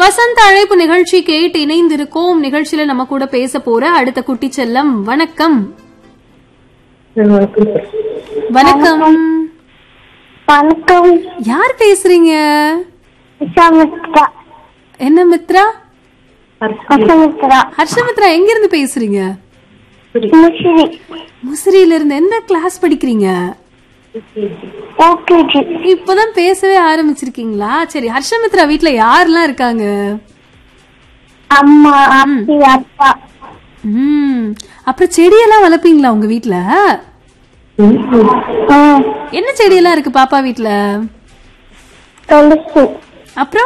வசந்த அழைப்பு நிகழ்ச்சி கேட்டு இணைந்திருக்கோம் நிகழ்ச்சியில நம்ம கூட பேச போற அடுத்த குட்டி செல்லம் வணக்கம் வணக்கம் வணக்கம் யார் பேசுறீங்க விசாமித்ரா என்ன மித்ரா விசாமித்ரா ஹர்ஷமித்ரா எங்க இருந்து பேசுறீங்க முசிறி முசிறியில இருந்து எந்த கிளாஸ் படிக்கிறீங்க ஓகேஜி இப்பதான் பேசவே ஆரம்பிச்சிருக்கீங்களா சரி ஹர்ஷமித்ரா வீட்ல யாரெல்லாம் இருக்காங்க அம்மா அப்பி அப்பா ம் அப்புறம் செடியெல்லாம் வளர்ப்பீங்களா உங்க வீட்ல ம். என்ன செடியெல்லாம் இருக்கு பாப்பா வீட்ல துளசி அப்புறம்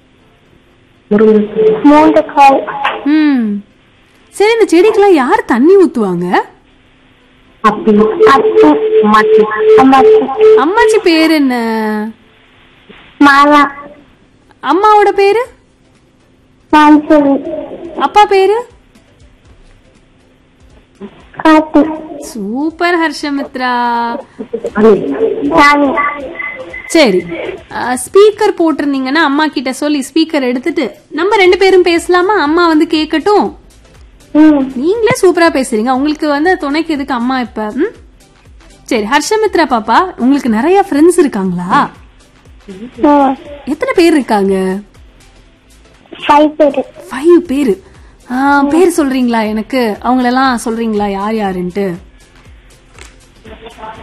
மூன்று கால் ம் சரி இந்த செடிக்கெல்லாம் யார் தண்ணி ஊத்துவாங்க அப்பி அம்மாச்சி அம்மாச்சி அம்மாச்சி பேர் என்ன மாலா அம்மாவோட பேரு மான்சரி அப்பா பேரு காத்தி சூப்பர் ஹர்ஷமித்ரா ராணி சரி ஸ்பீக்கர் போட்டிருந்தீங்கன்னா அம்மா கிட்ட சொல்லி ஸ்பீக்கர் எடுத்துட்டு நம்ம ரெண்டு பேரும் பேசலாமா அம்மா வந்து கேட்கட்டும் ம் நீங்களே சூப்பரா பேசுறீங்க உங்களுக்கு வந்து துணைக்கு எதுக்கு அம்மா இப்ப ம்? சரி ஹர்ஷமித்ரா பாப்பா உங்களுக்கு நிறைய ஃப்ரெண்ட்ஸ் இருக்காங்களா ம் எத்தனை பேர் இருக்காங்க ஃபைவ் பேரு ஃபைவ் பேரு ஆ, பேர் சொல்றீங்களா எனக்கு அவங்களெல்லாம் சொல்றீங்களா யார் யாருன்ட்டு